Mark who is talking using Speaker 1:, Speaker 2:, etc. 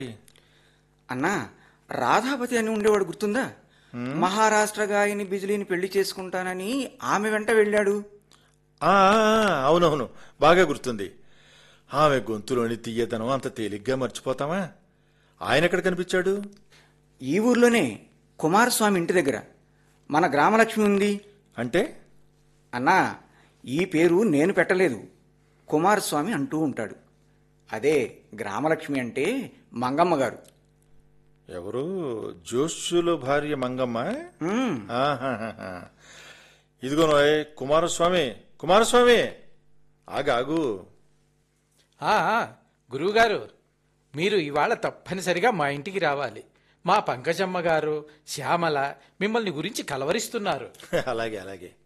Speaker 1: అన్నా రాధాపతి అని ఉండేవాడు గుర్తుందా మహారాష్ట్ర గాయని బిజిలీని పెళ్లి చేసుకుంటానని ఆమె వెంట వెళ్ళాడు
Speaker 2: ఆ, ఆ, అవునవును బాగా గుర్తుంది ఆమె గొంతులోని తీయదనం అంత తేలిగ్గా మర్చిపోతామా ఆయన ఎక్కడ కనిపించాడు
Speaker 1: ఈ ఊర్లోనే కుమారస్వామి ఇంటి దగ్గర మన గ్రామలక్ష్మి ఉంది
Speaker 2: అంటే
Speaker 1: అన్నా ఈ పేరు నేను పెట్టలేదు కుమారస్వామి అంటూ ఉంటాడు అదే గ్రామలక్ష్మి అంటే మంగమ్మ గారు
Speaker 2: ఎవరు జోష్యుల భార్య మంగమ్మ
Speaker 1: ఉమ్,
Speaker 2: ఆహాహాహా. ఇదిగో నోయ్ కుమారస్వామి కుమారస్వామి ఆగాగు
Speaker 3: ఆ, ఆ, గురువుగారు మీరు ఇవాళ తప్పనిసరిగా మా ఇంటికి రావాలి మా పంకజమ్మ గారు శ్యామల మిమ్మల్ని గురించి కలవరిస్తున్నారు
Speaker 2: అలాగే అలాగే